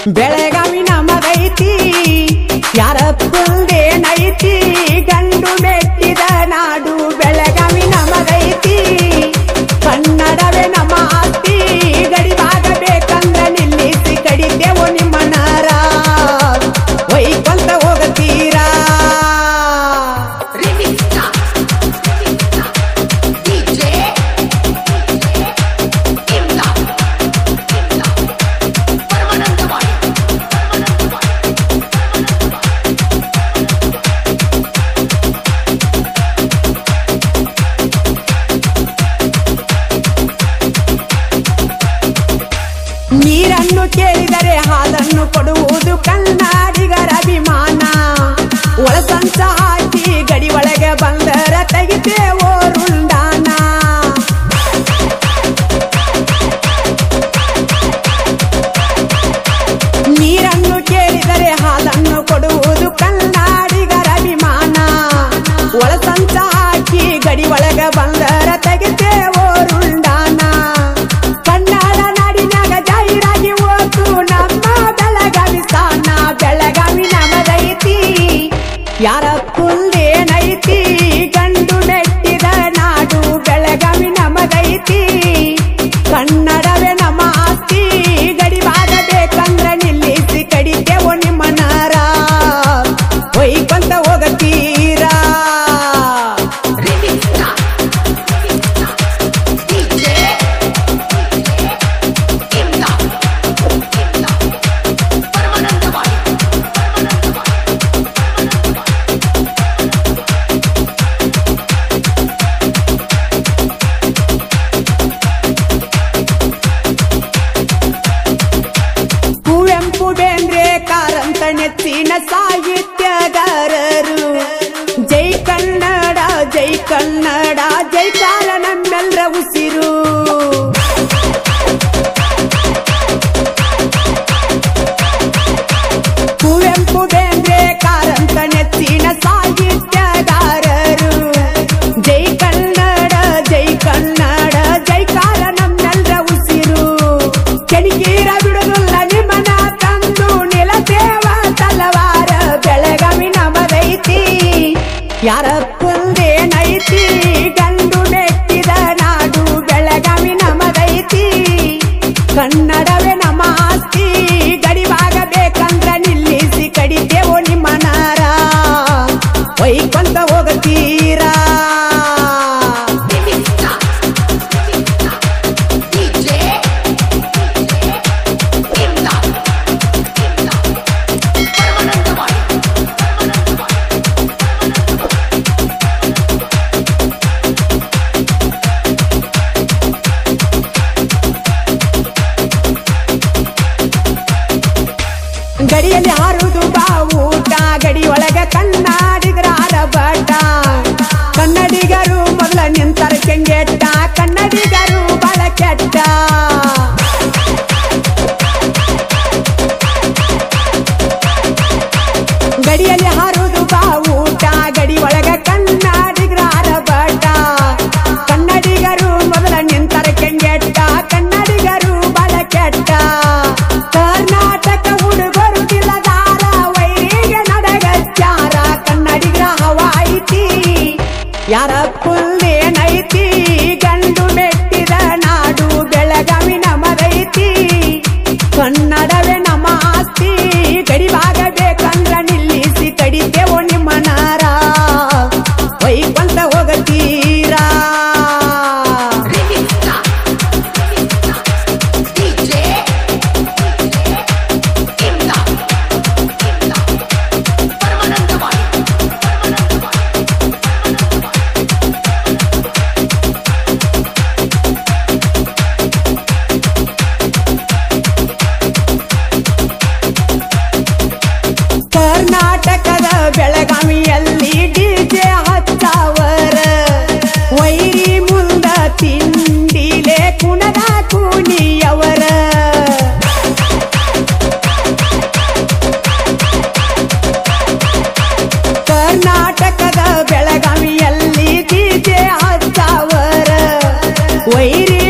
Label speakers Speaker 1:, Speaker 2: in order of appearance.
Speaker 1: ಬೆಳಗಾವಿ ನಮಗೈತಿ ಯಾರ ನೈತಿ ಗಂಡು ಮೆಟ್ಟಿದ ನಾಡು ಬೆಳಗಾವಿ ನಮಗೈತಿ ಕನ್ನಡವೇ ನಮ್ಮ ಆಸ್ತಿ ಗಡಿವಾಗಬೇಕಂದ್ರ ನಿಲ್ಲಿಸಿ ಕಡಿತೇವು ನಿಮ್ಮ ನಾರ ಒಯ್ಕೊಂತ ಹೋಗತೀರಾ
Speaker 2: Revista, DJ, Imda, ಪರಮಾನಂದವಾಡಿ
Speaker 1: ನೀರನ್ನು ಕೇಳಿದರೆ ಹಾಲನ್ನು ಕೊಡುವುದು ಕನ್ನಡಿಗರ ಅಭಿಮಾನ ಒಳಸಂಚ ಹಾಕಿ ಗಡಿ ಒಳಗೆ ಬಂದರ ತೆಗಿತೇವೋ ರುಂಡಾನ ನೀರನ್ನು ಕೇಳಿದರೆ ಹಾಲನ್ನು ಕೊಡುವುದು ಕನ್ನಡಿಗರ ಅಭಿಮಾನ ಒಳಸಂಚ ಹಾಕಿ ಗಡಿ ಒಳಗೆ ಬಂದರ ತೆಗಿತೇವೋ ರುಂಡಾನ ಕನ್ನಡ ನಾಡಿನಾಗ ಜಾಹೀರಾಗಿ ಹೋತು ನಮ್ಮ ಬೆಳಗಾವಿ ಸ್ಥಾನ ಬೆಳಗಾವಿ ನಮದೈತಿ ಯಾರ ಕುಲ್ದೇನೈತಿ ಗಂಡು ಮೆಟ್ಟಿದ ನಾಡು ಬೆಳಗಾವಿ ನಮದೈತಿ ಕನ್ನಡವೇ ನಮ್ಮ ಆಸ್ತಿ ಗಡಿವಾಗಬೇಕಂದ್ರ ನಿಲ್ಲಿಸಿ ಕಡಿತೇವೋ ನಿಮ್ಮ ನಾರ ಒಯ್ಕೊಂತ ಹೋಗತೀರಾ
Speaker 2: Revista, DJ, Imda, Paramanandawadi
Speaker 1: Kuvempu Bendre Karanth ನೆಚ್ಚಿನ ಸಾಹಿತ್ಯಗಾರರು ಜೈ ಕನ್ನಡ ಜೈ ಕನ್ನಡ ಜೈ ಕಾಲ ನಮ್ಮೆಲ್ಲರ ಉಸಿರು ಕುವೆಂಪು ಬೇಂದ್ರೆ ಕಾರಂತ ನೆಚ್ಚಿನ ಸಾಹಿತ್ಯಗಾರರು ಜೈ ಕನ್ನಡ ಜೈ ಕನ್ನಡ ಜೈ ಕಾಲ ನಮ್ಮೆಲ್ಲರ ಉಸಿರು ಕೆಣಕೀರ ಬಿಡುದಿಲ್ಲ ನಿಮ್ಮನ ತಂದು ನಿಲತೇವ ತಲವಾರ ಬೆಳಗಾವಿ ನಮದೈತಿ ಯಾರ ಕುಲ್ದೇನೈತಿ ಗಂಡು ಮೆಟ್ಟಿದ ನಾಡು ಬೆಳಗಾವಿ ನಮದೈತಿ ಕನ್ನಡವೇ ನಮ್ಮ ಆಸ್ತಿ ಗಡಿವಾಗಬೇಕಂದ್ರ ನಿಲ್ಲಿಸಿ ಕಡಿತೇವೋ ನಿಮ್ಮ ನಾರ ಒಯ್ಕೊಂತ ಹೋಗತೀರಾ
Speaker 2: Revista, DJ, Imda, ಪರಮಾನಂದವಾಡಿ
Speaker 1: ಗಡಿಯಲ್ಲಿ ಹಾರುವುದು ಬಾವೂಟ ಗಡಿ ಒಳಗ ಕನ್ನಡಿಗರ ಆರಬಾಟ ಕನ್ನಡಿಗರು ಮೊದಲ ನಿಂತರ ಕೆಂಗೆಟ್ಟ ಕನ್ನಡಿಗರು ಬಹಳ ಕೆಟ್ಟ ಗಡಿಯಲ್ಲಿ ಹಾರುವುದು ಬಾವೂಟ ಗಡಿ ಒಳಗ ಕನ್ನಡಿಗರ ಆರಬಾಟ ಕನ್ನಡಿಗರು ಮೊದಲ ನಿಂತರ ಕೆಂಗೆಟ್ಟ ಕನ್ನಡಿಗರು ಬಹಳ ಕೆಟ್ಟ ಕರ್ನಾಟಕ ಹುಡುಗರು ತಿಲದಾರ ವೈರಿಗೆ ನಡಗಚ್ಚಾರ ಕನ್ನಡಿಗರ ಹವಾಯಿತಿ ಯಾರ ಕುಲ್ದೇನೈತಿ ಗಂಡು ಮೆಟ್ಟಿದ ನಾಡು ಬೆಳಗಾವಿ ನಮಗೈತಿ ಕನ್ನಡವೇ ನಮ್ಮ ಆಸ್ತಿ ಗಡಿವಾಗಬೇಕಂದ್ರ ನಿಲ್ಲಿಸಿ ಕಡಿತೇವೋ ನಿಮ್ಮ ನಾರ ಒಯ್ಕೊಂತ ಹೋಗತೀರಾ
Speaker 2: Revista, DJ, Imda, ಪರಮಾನಂದವಾಡಿ
Speaker 1: ಕರ್ನಾಟಕದ ಬೆಳಗಾವಿಯಲ್ಲಿ ಡಿಜೆ ಹಚ್ಚಾವರ ವೈರಿ ಮುಂದ ತಿಂಡಿಲೆ ಕುಣದ ಕೂನಿಯವರ ಕರ್ನಾಟಕದ ಬೆಳಗಾವಿಯಲ್ಲಿ ಡಿಜೆ ಹಚ್ಚಾವರ ವೈರಿ